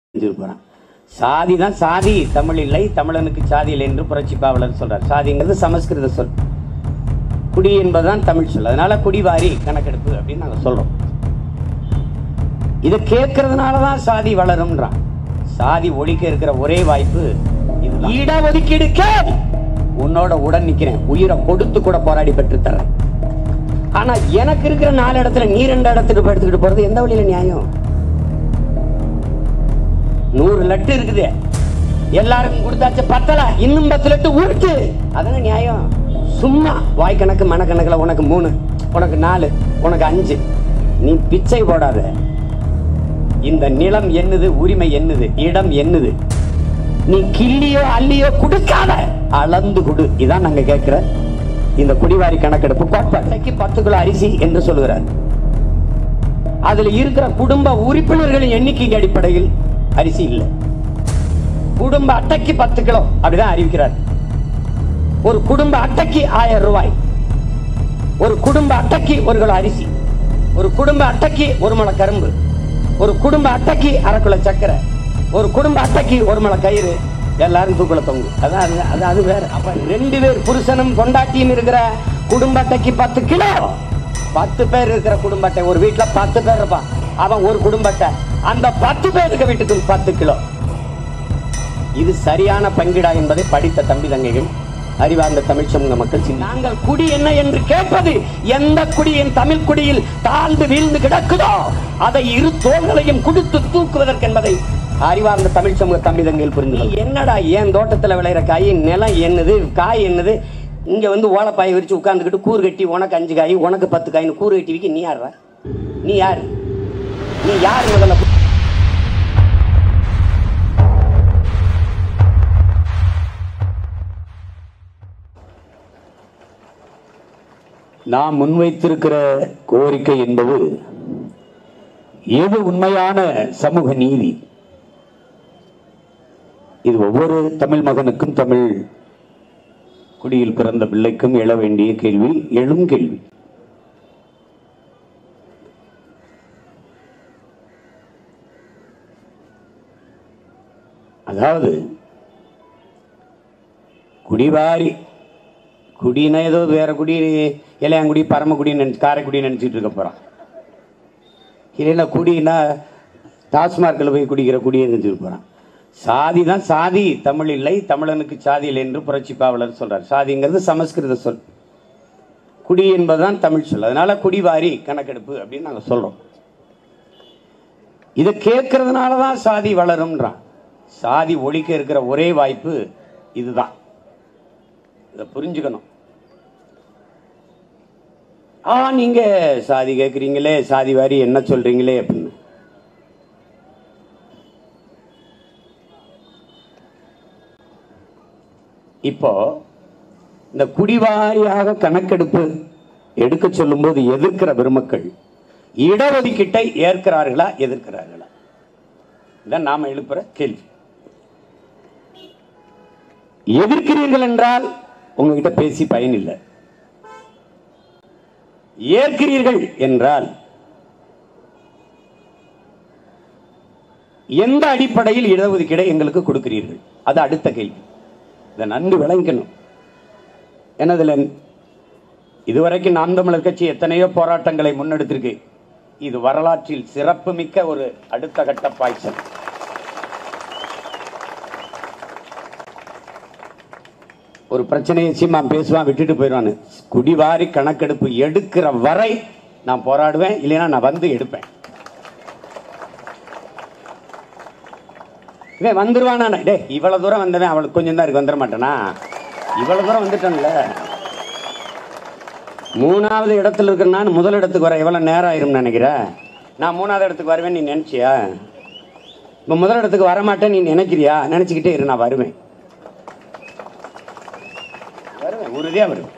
செஞ்சிருப்பான் சாதி தான் சாதி தமிழ் இல்லை தமிழனுக்கு சாதி இல்லை என்று புரட்சி பாவலர் சொல்றார் சாதிங்கிறது சமஸ்கிருத சொல் குடி என்பதுதான் தமிழ் சொல் அதனால குடிவாரி கணக்கெடுப்பு அப்படின்னு நாங்க சொல்றோம் இதை கேட்கறதுனால தான் சாதி வளரும்ன்றான் சாதி ஒழிக்க இருக்கிற ஒரே வாய்ப்பு இது இடஒதுக்கீடு கேள் உன்னோட உடன் நிக்கிறேன் உயிரை கொடுத்து கூட போராடி பெற்று தர்றேன் ஆனா எனக்கு இருக்கிற நாலு இடத்துல நீ ரெண்டு இடத்துக்கு போய் எடுத்துக்கிட்டு போறது எந்த வழியில நியாயம் நூறு லட்டு இருக்குது எல்லாருக்கும் கொடுத்தாச்சு பத்தல இன்னும் பத்து லட்டு உருட்டு அதான நியாயம் சும்மா வாய்க்கணக்கு மனக்கணக்கில் உனக்கு மூணு உனக்கு நாலு உனக்கு அஞ்சு நீ பிச்சை போடாத இந்த நிலம் என்னது உரிமை என்னது இடம் என்னது நீ கிள்ளியோ அள்ளியோ கொடுக்காத அளந்து கொடு இதான் நாங்க கேட்கிற இந்த குடிவாரி கணக்கெடுப்பு கோட்பாட்டைக்கு பத்து கிலோ அரிசி என்று சொல்லுகிறார் அதுல இருக்கிற குடும்ப உறுப்பினர்களின் எண்ணிக்கை அடிப்படையில் அரிசி இல்லை குடும்ப அட்டைக்கு பத்து கிலோ அப்படிதான் அறிவிக்கிறார் ஒரு குடும்ப அட்டைக்கு ஆயிரம் ரூபாய் ஒரு குடும்ப அட்டைக்கு ஒரு கிலோ அரிசி ஒரு குடும்ப அட்டைக்கு ஒரு முளை கரும்பு ஒரு குடும்ப அட்டைக்கு அரை கிலோ சக்கரை ஒரு குடும்ப அட்டைக்கு ஒரு முளை கயிறு எல்லாரும் தூக்குல தொங்கு அதான் அது அது அது வேற அப்ப ரெண்டு பேர் புருஷனும் கொண்டாட்டியும் இருக்கிற குடும்ப அட்டைக்கு பத்து கிலோ பத்து பேர் இருக்கிற குடும்ப அட்டை ஒரு வீட்டுல பத்து பேர் இருப்பான் அவன் ஒரு குடும்ப அட்டை அந்த பத்து பேர் இருக்க வீட்டுக்கு பத்து கிலோ இது சரியான பங்கிடா என்பதை படித்த தம்பி தங்கைகள் அறிவார்ந்த தமிழ் சமூக மக்கள் சிந்தி- நாங்கள் குடி என்ன என்று கேட்பது எந்த குடியின் தமிழ் குடியில் தாழ்ந்து வீழ்ந்து கிடக்குதோ அதை இரு தோள்களையும் கொடுத்து தூக்குவதற்கு என்பதை அறிவார்ந்த தமிழ் சமூக தம்பி தங்கைகள் புரிந்து கொள். என்னடா என் தோட்டத்துல விளையிற காய் நிலம் என்னது காய் என்னது இங்க வந்து ஓலப்பாயை விரிச்சு உட்கார்ந்துக்கிட்டு கூறு கட்டி உனக்கு அஞ்சு காய் உனக்கு பத்து காய்னு கூறு கட்டி விக்க நீ யாரா நீ யாரு நீ யார் முதல்ல நாம் முன்வைத்திருக்கிற கோரிக்கை என்பது எது உண்மையான சமூக நீதி இது ஒவ்வொரு தமிழ் மகனுக்கும் தமிழ் குடியில் பிறந்த பிள்ளைக்கும் எழ வேண்டிய கேள்வி எழும் கேள்வி அதாவது குடிவாரி குடினா ஏதோ வேற குடி இளையாங்குடி பரமக்குடி நினைச்சு காரைக்குடி நினைச்சிட்டு இருக்க போறான் இல்லைன்னா குடினா டாஸ்மார்க்கில் போய் குடிக்கிற குடியை நினைச்சிட்டு போறான் சாதி தான் சாதி தமிழ் இல்லை தமிழனுக்கு சாதி இல்லை என்று புரட்சி பாவலர் சொல்றார் சாதிங்கிறது சமஸ்கிருத சொல் குடி என்பதுதான் தமிழ் சொல் அதனால குடிவாரி கணக்கெடுப்பு அப்படின்னு நாங்க சொல்றோம் இதை கேட்கறதுனால தான் சாதி வளரும்ன்றான் சாதி ஒழிக்க இருக்கிற ஒரே வாய்ப்பு இதுதான் இதை புரிஞ்சுக்கணும் ஆ நீங்க சாதி கேட்குறீங்களே சாதி வாரி என்ன சொல்றீங்களே அப்படின்னு இப்போ இந்த குடிவாரியாக கணக்கெடுப்பு எடுக்க சொல்லும்போது எதிர்க்கிற பெருமக்கள் இடஒதுக்கீட்டை ஏற்கிறார்களா எதிர்க்கிறார்களா இதான் நாம எழுப்புற கேள்வி எதிர்க்கிறீர்கள் என்றால் உங்ககிட்ட பேசி பயனில்லை ஏற்கிறீர்கள் என்றால் எந்த அடிப்படையில் இடஒதுக்கீடை எங்களுக்கு கொடுக்கிறீர்கள் அது அடுத்த கேள்வி இதை நன்கு விளங்கணும் என்னதுல இதுவரைக்கும் நாம் தமிழர் கட்சி எத்தனையோ போராட்டங்களை முன்னெடுத்திருக்கு இது வரலாற்றில் சிறப்புமிக்க ஒரு அடுத்த கட்ட பாய்ச்சல் ஒரு பிரச்சனையை சீமான் பேசுவான் விட்டுட்டு போயிடுவான்னு குடிவாரி கணக்கெடுப்பு எடுக்கிற வரை நான் போராடுவேன் இல்லைன்னா நான் வந்து எடுப்பேன் இவன் வந்துருவானா டே இவ்வளவு தூரம் வந்தவன் அவளுக்கு கொஞ்சம் தான் இருக்கு வந்துட மாட்டானா இவ்வளவு தூரம் வந்துட்டேன்ல மூணாவது இடத்துல இருக்கிற நான் முதல் இடத்துக்கு வர எவ்வளவு நேரம் ஆயிரும்னு நினைக்கிறேன் நான் மூணாவது இடத்துக்கு வருவேன் நீ நினைச்சியா இப்ப முதல் இடத்துக்கு வரமாட்டேன் நீ நினைக்கிறியா நினைச்சுக்கிட்டே இரு நான் வருவேன் வருவேன் உறுதியா வருவேன்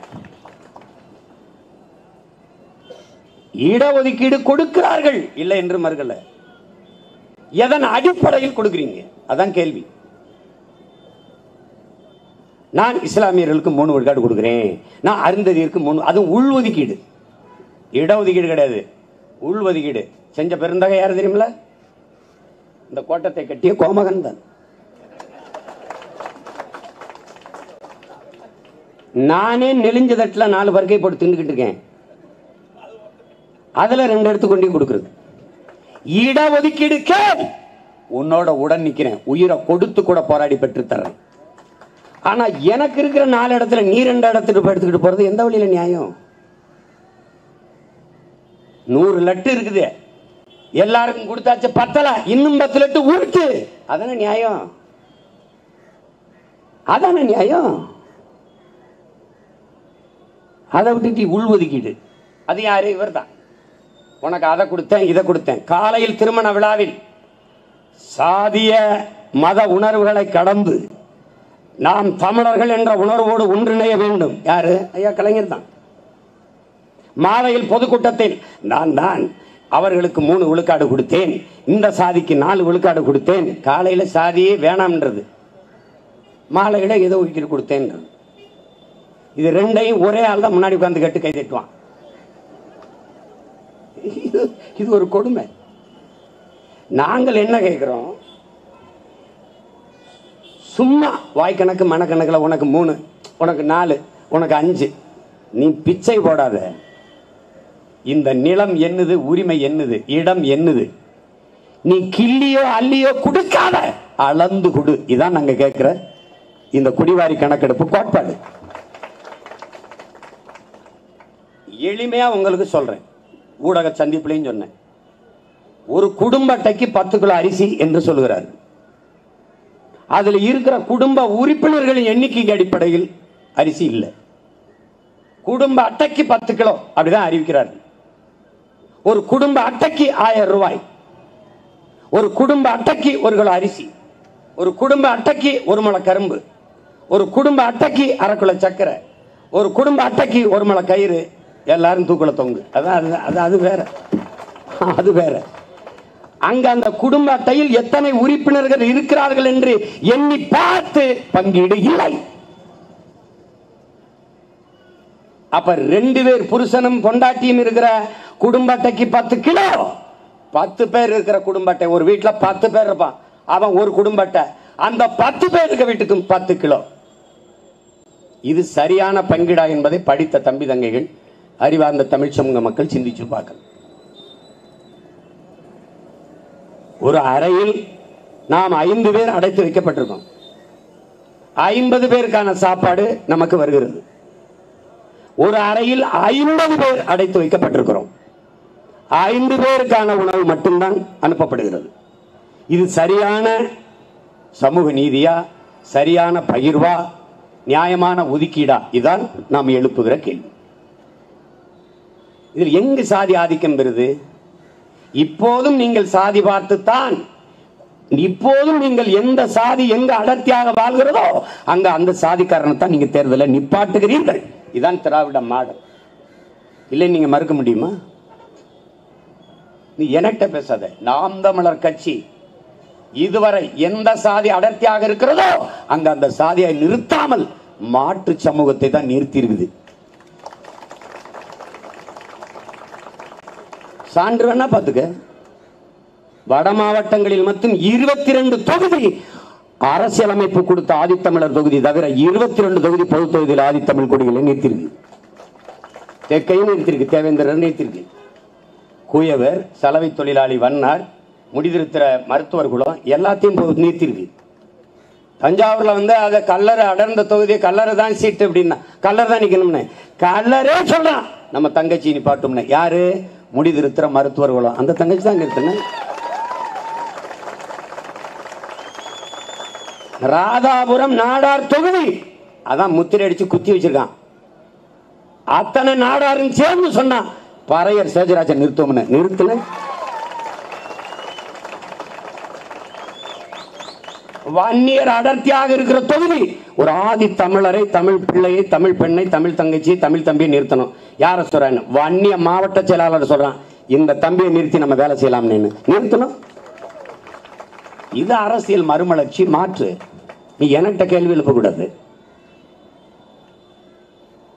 இடஒதுக்கீடு கொடுக்கிறார்கள் இல்லை என்று மறுக்கல எதன் அடிப்படையில் கொடுக்குறீங்க அதான் கேள்வி நான் இஸ்லாமியர்களுக்கு மூணு விழுக்காடு கொடுக்குறேன் நான் அருந்ததியருக்கு மூணு அதுவும் உள்ஒதுக்கீடு இடஒதுக்கீடு கிடையாது உள்ஒதுக்கீடு செஞ்ச பெருந்தகை யார் தெரியுமில இந்த கோட்டத்தை கட்டிய கோமகன் தான் நானே நெலிஞ்ச தட்டுல நாலு பருக்கை போட்டு தின்னுக்கிட்டு இருக்கேன் அதுல ரெண்டு எடுத்து கொண்டு போய் கொடுக்குறது இட ஒதுக்கீடு கேள் உன்னோட உடன் நிக்கிறேன் உயிரை கொடுத்து கூட போராடி பெற்று தர்றேன் ஆனா எனக்கு இருக்கிற நாலு இடத்துல நீ ரெண்டு இடத்துக்கு போய் எடுத்துக்கிட்டு போறது எந்த வழியில நியாயம் நூறு லட்டு இருக்குது எல்லாருக்கும் கொடுத்தாச்சு பத்தல இன்னும் பத்து லட்டு உருட்டு அதானே நியாயம் அதானே நியாயம் அதை விட்டுட்டு உள்ஒதுக்கீடு அது யாரு இவர்தான் உனக்கு அதை கொடுத்தேன் இதை கொடுத்தேன் காலையில் திருமண விழாவில் சாதிய மத உணர்வுகளை கடந்து நாம் தமிழர்கள் என்ற உணர்வோடு ஒன்றிணைய வேண்டும் யாரு ஐயா கலைஞர் தான் மாலையில் பொதுக்கூட்டத்தில் நான் தான் அவர்களுக்கு மூணு விழுக்காடு கொடுத்தேன் இந்த சாதிக்கு நாலு விழுக்காடு கொடுத்தேன் காலையில சாதியே வேணாம்ன்றது மாலையில ஏதோ ஒதுக்கீடு கொடுத்தேன்றது இது ரெண்டையும் ஒரே ஆள் தான் முன்னாடி உட்கார்ந்து கட்டு கை தட்டுவான் இது- இது ஒரு கொடுமை நாங்கள் என்ன கேட்கிறோம் சும்மா வாய்க்கணக்கு மனக்கணக்கில் உனக்கு மூணு உனக்கு நாலு உனக்கு அஞ்சு நீ பிச்சை போடாத இந்த நிலம் என்னது உரிமை என்னது இடம் என்னது நீ கிள்ளியோ அள்ளியோ கொடுக்காத அளந்து கொடு இதான் நாங்க கேட்கிற இந்த குடிவாரி கணக்கெடுப்பு கோட்பாடு எளிமையா உங்களுக்கு சொல்றேன் ஊடக சந்திப்புலையும் சொன்னேன் ஒரு குடும்ப அட்டைக்கு பத்து கிலோ அரிசி என்று சொல்கிறார் அதுல இருக்கிற குடும்ப உறுப்பினர்களின் எண்ணிக்கை அடிப்படையில் அரிசி இல்லை குடும்ப அட்டைக்கு பத்து கிலோ அப்படிதான் அறிவிக்கிறார்கள் ஒரு குடும்ப அட்டைக்கு ஆயிரம் ரூபாய் ஒரு குடும்ப அட்டைக்கு ஒரு கிலோ அரிசி ஒரு குடும்ப அட்டைக்கு ஒரு முளை கரும்பு ஒரு குடும்ப அட்டைக்கு அரை கிலோ சர்க்கரை ஒரு குடும்ப அட்டைக்கு ஒரு முளை கயிறு எல்லாரும் தூக்குல தொங்கு அதான் அது அது அது வேற அது வேற அங்க அந்த குடும்ப அட்டையில் எத்தனை உறுப்பினர்கள் இருக்கிறார்கள் என்று எண்ணி பார்த்து பங்கீடு இல்லை அப்ப ரெண்டு பேர் புருஷனும் பொண்டாட்டியும் இருக்கிற குடும்ப அட்டைக்கு பத்து கிலோ பத்து பேர் இருக்கிற குடும்ப அட்டை ஒரு வீட்டுல பத்து பேர் இருப்பான் அவன் ஒரு குடும்ப அட்டை அந்த பத்து பேர் இருக்க வீட்டுக்கும் பத்து கிலோ இது சரியான பங்கீடா என்பதை படித்த தம்பி தங்கைகள் அறிவார்ந்த தமிழ் சமூக மக்கள் சிந்திச்சு பார்க்கணும் ஒரு அறையில் நாம் ஐந்து பேர் அடைத்து வைக்கப்பட்டிருக்கோம் ஐம்பது பேருக்கான சாப்பாடு நமக்கு வருகிறது ஒரு அறையில் ஐம்பது பேர் அடைத்து வைக்கப்பட்டிருக்கிறோம் ஐந்து பேருக்கான உணவு மட்டும்தான் அனுப்பப்படுகிறது இது சரியான சமூக நீதியா சரியான பகிர்வா நியாயமான ஒதுக்கீடா இதான் நாம் எழுப்புகிற கேள்வி இதில் எங்கு சாதி ஆதிக்கம் பெறுது இப்போதும் நீங்கள் சாதி பார்த்துத்தான் இப்போதும் நீங்கள் எந்த சாதி எங்க அடர்த்தியாக வாழ்கிறதோ அங்க அந்த சாதிக்காரனை தான் நீங்க தேர்தலை நிப்பாட்டுகிறீர்கள் இதான் திராவிட மாடல் இல்லை நீங்க மறுக்க முடியுமா நீ என்கிட்ட பேசாத நாம் தமிழர் கட்சி இதுவரை எந்த சாதி அடர்த்தியாக இருக்கிறதோ அங்க அந்த சாதியை நிறுத்தாமல் மாற்று சமூகத்தை தான் நிறுத்தி இருக்குது சான்று வேணா பாத்துக்க வட மாவட்டங்களில் மட்டும் இருபத்தி ரெண்டு தொகுதி அரசியலமைப்பு கொடுத்த ஆதித்தமிழர் தொகுதி தவிர இருபத்தி ரெண்டு தொகுதி பொது தொகுதியில் ஆதித்தமிழ் கொடிகளை நிறுத்திருக்கு தெற்கையும் நிறுத்திருக்கு தேவேந்திரர் நிறுத்திருக்கு குயவர் சலவை தொழிலாளி வண்ணார் முடிதிருத்திர மருத்துவர் குலம் எல்லாத்தையும் பொ- நிறுத்திருக்கு தஞ்சாவூர்ல வந்து அதை கல்லறை அடர்ந்த தொகுதி கல்லறை தான் சீட்டு அப்படின்னா கல்லறை தான் நிக்கணும்னு கல்லரே சொல்றான் நம்ம தங்கச்சி நிப்பாட்டும்னு யாரு முடிதிருத்திர மருத்துவர் குலம் அந்த தங்கச்சி தான் நிறுத்தினேன் ராதாபுரம் நாடார் தொகுதி அதான் முத்திரை அடிச்சு குத்தி வச்சிருக்கான் அத்தனை நாடாரும் சேர்ந்து சொன்னான் பறையர் சேஜராஜன் நிறுத்தம்னு நிறுத்தல வன்னியர் அடர்த்தியாக இருக்கிற தொகுதி ஒரு ஆதி தமிழரை தமிழ் பிள்ளையை தமிழ் பெண்ணை தமிழ் தங்கச்சி தமிழ் தம்பியை நிறுத்தணும் யார சொல்றாங்க வன்னிய மாவட்ட செயலாளர் சொல்றான் இந்த தம்பியை நிறுத்தி நம்ம வேலை செய்யலாம்னு நிறுத்தணும் இது அரசியல் மறுமலர்ச்சி மாற்று நீ என்கிட்ட கேள்வி எழுப்பக்கூடாது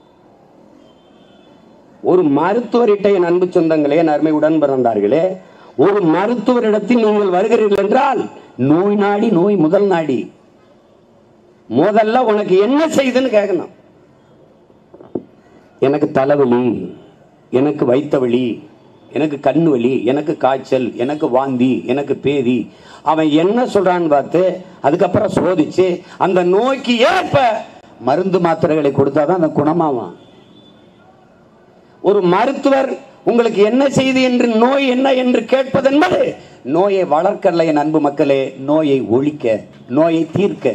ஒரு மருத்துவரிட்ட என் அன்பு சொந்தங்களே என் அருமை உடன் பிறந்தார்களே ஒரு மருத்துவரிடத்தில் நீங்கள் வருகிறீர்கள் என்றால் நோய் நாடி நோய் முதல் நாடி முதல்ல உனக்கு என்ன செய்யுதுன்னு கேட்கணும் எனக்கு தலைவலி எனக்கு வைத்த வலி எனக்கு கண்ணு வலி எனக்கு காய்ச்சல் எனக்கு வாந்தி எனக்கு பேதி அவன் என்ன சொல்றான்னு பார்த்து அதுக்கப்புறம் சோதிச்சு அந்த நோய்க்கு ஏற்ப மருந்து மாத்திரைகளை கொடுத்தாதான் அந்த குணமாவான் ஒரு மருத்துவர் உங்களுக்கு என்ன செய்து என்று நோய் என்ன என்று கேட்பது என்பது நோயை வளர்க்கல என் அன்பு மக்களே நோயை ஒழிக்க நோயை தீர்க்க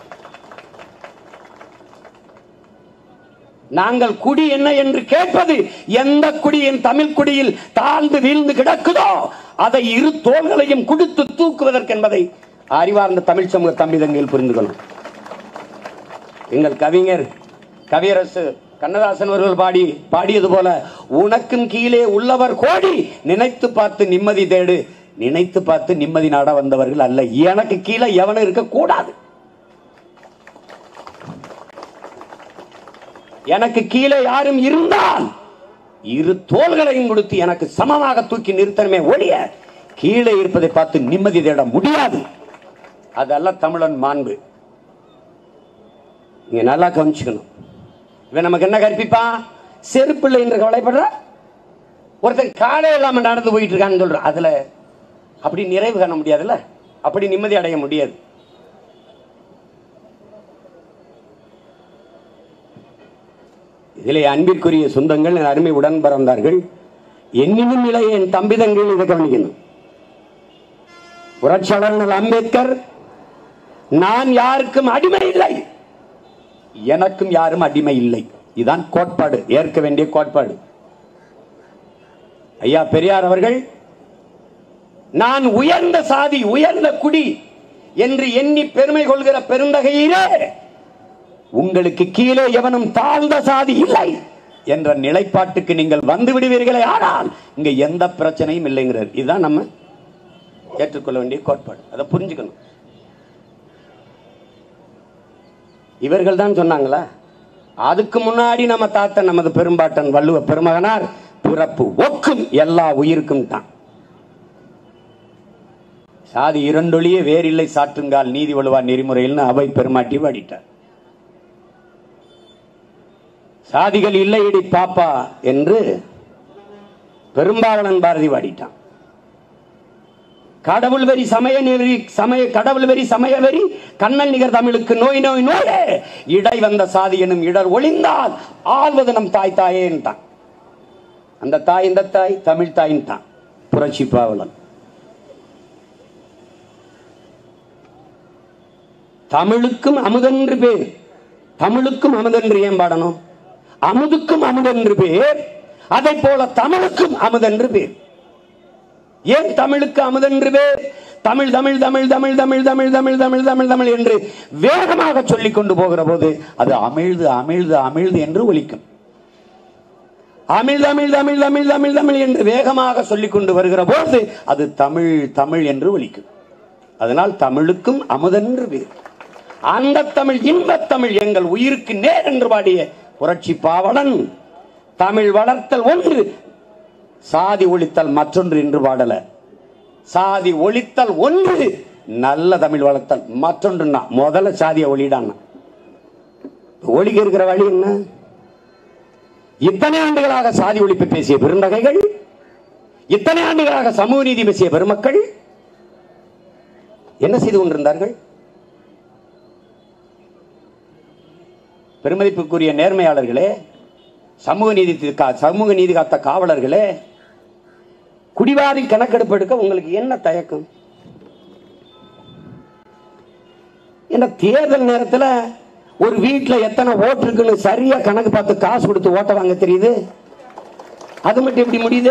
நாங்கள் குடி என்ன என்று கேட்பது எந்த குடியின் தமிழ் குடியில் தாழ்ந்து வீழ்ந்து கிடக்குதோ அதை இரு தோள்களையும் கொடுத்து தூக்குவதற்கு என்பதை அறிவார்ந்த தமிழ் சமூக தம்பிதங்கள் புரிந்துக்கணும் எங்கள் கவிஞர் கவியரசு கண்ணதாசன் அவர்கள் பாடி பாடியது போல உனக்கும் கீழே உள்ளவர் கோடி நினைத்து பார்த்து நிம்மதி தேடு நினைத்து பார்த்து நிம்மதி நாட வந்தவர்கள் அல்ல எனக்கு கீழே எவனும் இருக்க கூடாது எனக்கு கீழே யாரும் இருந்தால் இரு தோள்களையும் கொடுத்து எனக்கு சமமாக தூக்கி நிறுத்தணுமே ஒழிய கீழே இருப்பதை பார்த்து நிம்மதி தேட முடியாது அதல்ல தமிழன் மாண்பு நீங்க நல்லா கவனிச்சுக்கணும் இவன் நமக்கு என்ன கற்பிப்பான் செருப்பில்லை என்று கவலைப்படுற ஒருத்தன் காலே இல்லாம நடந்து போயிட்டு இருக்கான்னு சொல்ற அதுல அப்படி நிறைவு காண முடியாதுல்ல அப்படி நிம்மதி அடைய முடியாது இதிலே அன்பிற்குரிய சொந்தங்கள் என் அருமை உடன் பிறந்தார்கள் என்னினும் இளைய என் தம்பிதங்கள் இதை கவனிக்கணும் புரட்சியாளர் அம்பேத்கர் நான் யாருக்கும் அடிமை இல்லை எனக்கும் யாரும் அடிமை இல்லை இதுதான் கோட்பாடு ஏற்க வேண்டிய கோட்பாடு ஐயா பெரியார் அவர்கள் நான் உயர்ந்த சாதி உயர்ந்த குடி என்று எண்ணி பெருமை கொள்கிற பெருந்தகையிலே உங்களுக்கு கீழே எவனும் தாழ்ந்த சாதி இல்லை என்ற நிலைப்பாட்டுக்கு நீங்கள் வந்து விடுவீர்களே ஆனால் இங்க எந்த பிரச்சனையும் இல்லைங்கிறார் இதுதான் நம்ம ஏற்றுக்கொள்ள வேண்டிய கோட்பாடு அதை புரிஞ்சுக்கணும் இவர்கள் தான் சொன்னாங்களா அதுக்கு முன்னாடி நம்ம தாத்தன் நமது பெரும்பாட்டன் வள்ளுவ பெருமகனார் பிறப்பு ஒக்கும் எல்லா உயிருக்கும் தான் சாதி இரண்டொழியே வேறில்லை சாற்றுங்கால் நீதி வலுவார் நெறிமுறையில்னு அவை பெருமாட்டி பாடிட்டார் சாதிகள் இல்லையடி பாப்பா என்று பெரும்பாவனன் பாரதி பாடிட்டான் கடவுள் வெறி சமய நெறி சமய கடவுள் வெறி சமய வெறி கண்ணன் நிகர் தமிழுக்கு நோய் நோய் நோயே இடை வந்த சாதி எனும் இடர் ஒளிந்தால் ஆள்வது நம் தாய் தாயேன்ட்டான் அந்த தாய் இந்த தாய் தமிழ் தாயின்ட்டான் புரட்சி பாவலன் தமிழுக்கும் அமுதென்று பேர் தமிழுக்கும் அமுதென்று ஏன் பாடணும் அமுதுக்கும் அமுதென்று பேர் அதை போல தமிழுக்கும் அமுதென்று பேர் ஏன் தமிழுக்கு அமுதென்று பேர் தமிழ் தமிழ் தமிழ் தமிழ் தமிழ் தமிழ் தமிழ் தமிழ் தமிழ் தமிழ் என்று வேகமாக சொல்லிக் கொண்டு போகிற போது அது அமிழ்து அமிழ்து அமிழ்து என்று ஒலிக்கும் அமிழ் தமிழ் தமிழ் தமிழ் தமிழ் தமிழ் என்று வேகமாக சொல்லிக் கொண்டு வருகிற போது அது தமிழ் தமிழ் என்று ஒலிக்கும் அதனால் தமிழுக்கும் அமுதென்று பேர் அந்த தமிழ் இன்பத் தமிழ் எங்கள் உயிருக்கு நேர் என்று பாடிய புரட்சி பாவலன் தமிழ் வளர்த்தல் ஒன்று சாதி ஒழித்தல் மற்றொன்று என்று பாடல சாதி ஒழித்தல் ஒன்று நல்ல தமிழ் வளர்த்தல் மற்றொன்றுன்னா முதல்ல சாதியை ஒளிடான்னா ஒழிக்க இருக்கிற வழி என்ன இத்தனை ஆண்டுகளாக சாதி ஒழிப்பு பேசிய பெருந்தகைகள் இத்தனை ஆண்டுகளாக சமூக நீதி பேசிய பெருமக்கள் என்ன செய்து கொண்டிருந்தார்கள் பெருமதிப்புக்குரிய நேர்மையாளர்களே சமூக நீதி கா- சமூக நீதி காத்த காவலர்களே குடிவாரி கணக்கெடுப்பு எடுக்க உங்களுக்கு என்ன தயக்கம் என்ன தேர்தல் நேரத்துல ஒரு வீட்டுல எத்தனை ஓட்டு இருக்குன்னு சரியா கணக்கு பார்த்து காசு கொடுத்து ஓட்ட வாங்க தெரியுது அது மட்டும் எப்படி முடியுது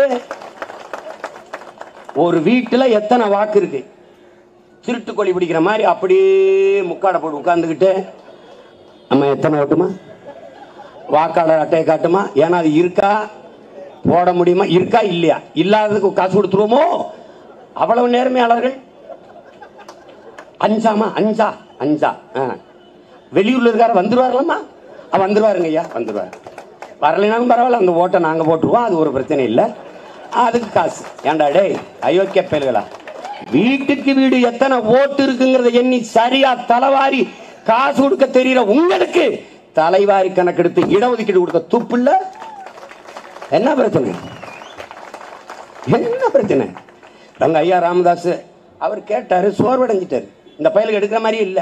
ஒரு வீட்டுல எத்தனை வாக்கு இருக்கு திருட்டு கோழி பிடிக்கிற மாதிரி அப்படியே முக்காடை போட்டு உட்கார்ந்துக்கிட்டு நம்ம எத்தனை ஓட்டுமா வாக்காளர் அட்டையை காட்டுமா ஏன்னா அது இருக்கா போட முடியுமா இருக்கா இல்லையா இல்லாததுக்கு காசு கொடுத்துருவோமோ அவ்வளவு நேர்மையாளர்கள் அஞ்சாமா அஞ்சா அஞ்சா ஆ. வெளியூர்ல இருக்காரு வந்துருவார்களம்மா வந்துருவாருங்க ஐயா வந்துருவாரு வரலைனாலும் பரவாயில்ல அந்த ஓட்டை நாங்க போட்டுருவோம் அது ஒரு பிரச்சனை இல்லை அதுக்கு காசு ஏன்டா டேய் அயோக்கிய பயல்களா வீட்டுக்கு வீடு எத்தனை ஓட்டு இருக்குங்கிறத எண்ணி சரியா தலைவாரி காசு கொடுக்க தெரியற உங்களுக்கு தலைவாரி கணக்கெடுத்து இடஒதுக்கீடு கொடுக்க துப்பு இல்ல என்ன பிரச்சனை என்ன பிரச்சனை எங்க ஐயா ராமதாஸ் அவர் கேட்டாரு சோர்வடைஞ்சிட்டாரு இந்த பயலுக்கு எடுக்கிற மாதிரி இல்ல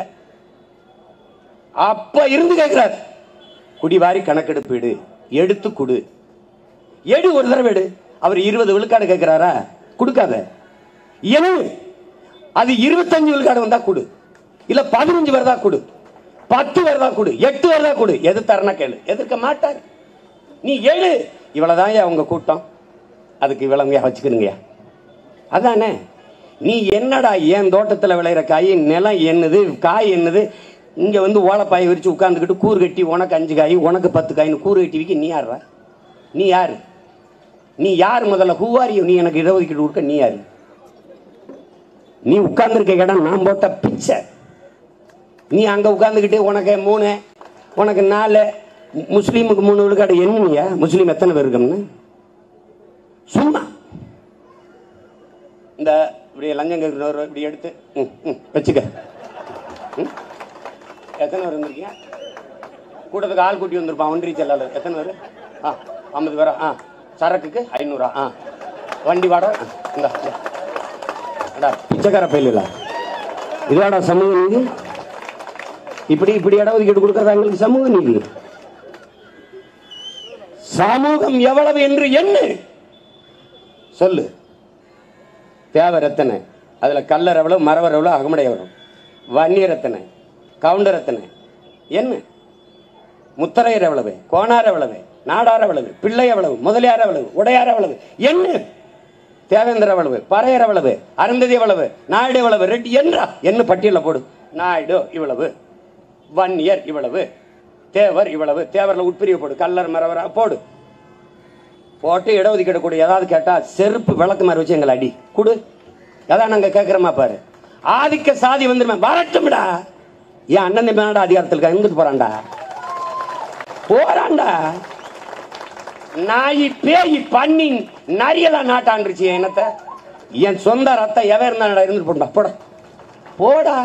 அப்ப இருந்து கேட்கிறார் குடிவாரி கணக்கெடுப்பீடு எடுத்து கொடு எடு ஒரு தடவை எடு அவர் இருபது விழுக்காடு கேட்கிறாரா கொடுக்காத எழு அது இருபத்தஞ்சு விழுக்காடு வந்தா கொடு இல்ல பதினஞ்சு வருதா கொடு பத்து வருதா கொடு எட்டு வருதா கொடு எது தரணா கேளு எதிர்க்க மாட்டார் நீ எழு இவ்வளவுதான் உங்க கூட்டம் அதுக்கு இவ்வளவுங்க வச்சுக்கிறீங்க அதானே நீ என்னடா என் தோட்டத்துல விளையிற காய் நிலம் என்னது காய் என்னது இங்க வந்து ஓலப்பாயை விரிச்சு உட்காந்துக்கிட்டு கூறு கட்டி உனக்கு அஞ்சு காய் உனக்கு பத்து காய்னு கூறு கட்டி விற்க நீ யாருடா நீ யாரு நீ யார் முதல்ல ஹூவாரியோ நீ எனக்கு இடஒதுக்கீடு கொடுக்க நீ யாரு நீ உட்கார்ந்துருக்க இடம் நான் போட்ட பிச்சை நீ அங்க உட்கார்ந்துக்கிட்டு உனக்கு மூணு உனக்கு நாலு மு- முஸ்லீமுக்கு மூணு விழுக்காடு என்னையா முஸ்லீம் எத்தனை பேர் இருக்கணும்னு சும்மா இந்த இப்படி லஞ்சம் கேட்கிறவர் இப்படி எடுத்து ம், ம், வச்சுக்க ம்? எத்தனை பேர் வந்திருக்கீங்க கூட்டத்துக்கு ஆள் கூட்டி வந்திருப்பான் ஒன்றிய செயலாளர் எத்தனை பேர் ஆ ஐம்பது பேரா ஆ சரக்குக்கு ஐநூறா ஆ வண்டி வாடகை ஆ, இந்தா இந்தா. அடா பிச்சைக்கார பயில இதுவாடா சமூக நீதி இப்படி இப்படி இடஒதுக்கீடு கொடுக்கறதா எங்களுக்கு சமூக நீதி சமூகம் எவ்வளவு என்று எண்ணு சொல்லு தேவர் எத்தனை அதுல கல்லர் எவ்வளவு மரவர் எவ்வளவு அகமடை எவ்வளவு வன்னியர் எத்தனை கவுண்டர் எத்தனை என்ன முத்தரையர் எவ்வளவு கோணார் எவ்வளவு நாடார் எவ்வளவு பிள்ளை எவ்வளவு முதலியார் எவ்வளவு உடையார் எவ்வளவு என்ன தேவேந்திர எவ்வளவு பறையர் எவ்வளவு அருந்ததி எவ்வளவு நாயுடு எவ்வளவு ரெட்டி என்றா என்ன பட்டியல போடு நாயுடு இவ்வளவு வன்னியர் இவ்வளவு தேவர் இவ்வளவு தேவர்ல உட்பிரிவு போடு கல்லர் மரவர் போடு போட்டு இடஒதுக்கீடு கொடு ஏதாவது கேட்டா செருப்பு விளக்கு மாதிரி வச்சு எங்களை அடி கொடு அதான் நாங்க கேட்கிறோமா பாரு ஆதிக்க சாதி வந்துருமே வரட்டும்டா என் அண்ணன் தம்பி அதிகாரத்தில் எங்கிட்டு போறான்டா போறான்டா நாய் பேய் பண்ணி நரியெல்லாம் நாட்டாண்டுருச்சு என் இனத்தை என் சொந்த ரத்தம் எவன் இருந்தா இருந்துட்டு போடா போடா போடா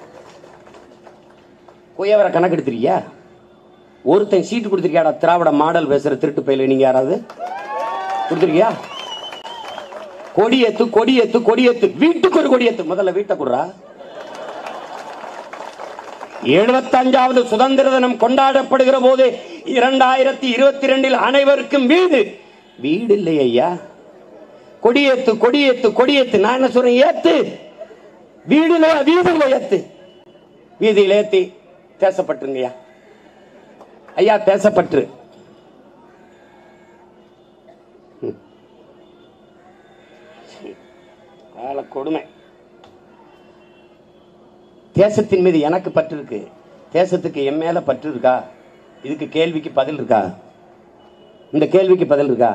குயவரை கணக்கெடுத்துறியா ஒருத்தன் சீட்டு கொடுத்துருக்கியாடா திராவிட மாடல் பேசுற திருட்டு பயில நீங்க யாராவது கொடுத்துருக்கியா கொடியேத்து கொடியேத்து கொடியேத்து வீட்டுக்கு ஒரு கொடியேத்து முதல்ல வீட்டை கொடுறா எழுபத்தஞ்சாவது சுதந்திர தினம் கொண்டாடப்படுகிற போது இரண்டாயிரத்தி இருபத்தி ரெண்டில் அனைவருக்கும் வீடு வீடு இல்லை ஐயா கொடியேத்து கொடியேத்து கொடியேத்து நான் என்ன சொல்றேன் ஏத்து வீடுல வீதியில ஏத்து வீதியில ஏத்தி தேசப்பட்டுருங்கய்யா ஐயா தேசப்பற்று ம். ஆள கொடுமை தேசத்தின் மீது எனக்கு பற்று இருக்கு தேசத்துக்கு என் மேல பற்று இருக்கா இதுக்கு கேள்விக்கு பதில் இருக்கா இந்த கேள்விக்கு பதில் இருக்கா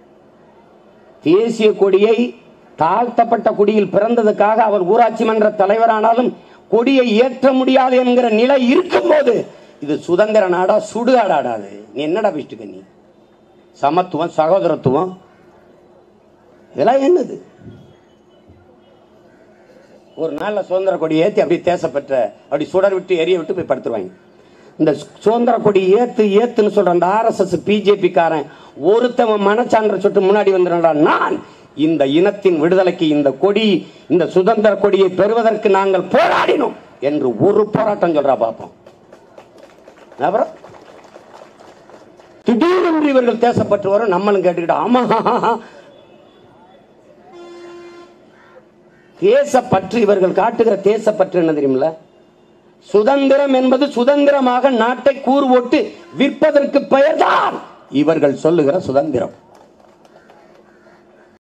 தேசிய கொடியை தாழ்த்தப்பட்ட குடியில் பிறந்ததுக்காக அவர் ஊராட்சி மன்ற தலைவரானாலும் கொடியை ஏற்ற முடியாது என்கிற நிலை இருக்கும்போது இது சுதந்திர நாடா சுடுகாடாடாது நீ என்னடா பிஷ்டுக்க நீ சமத்துவம் சகோதரத்துவம் இதெல்லாம் என்னது ஒரு நாள்ல சுதந்திர கொடி ஏத்தி அப்படி தேசப்பெற்ற அப்படி சுடர் விட்டு எரிய விட்டு போய் படுத்துருவாங்க இந்த சுதந்திர கொடி ஏத்து ஏத்துன்னு சொல்ற அந்த ஆர்எஸ்எஸ் பிஜேபி காரன் ஒருத்தவன் மனச்சான்ற சுட்டு முன்னாடி வந்துடுறா நான் இந்த இனத்தின் விடுதலைக்கு இந்த கொடி இந்த சுதந்திர கொடியை பெறுவதற்கு நாங்கள் போராடினோம் என்று ஒரு போராட்டம் சொல்றா பாப்போம் அப்புறம் திடீரென்று இவர்கள் தேசப்பட்டு வரும் நம்மளும் கேட்டுக்கிட்டு ஆமா தேசப்பற்று இவர்கள் காட்டுகிற தேசப்பற்று என்ன தெரியுமில்ல சுதந்திரம் என்பது சுதந்திரமாக நாட்டை கூறு போட்டு விற்பதற்கு பெயர்தான் இவர்கள் சொல்லுகிற சுதந்திரம்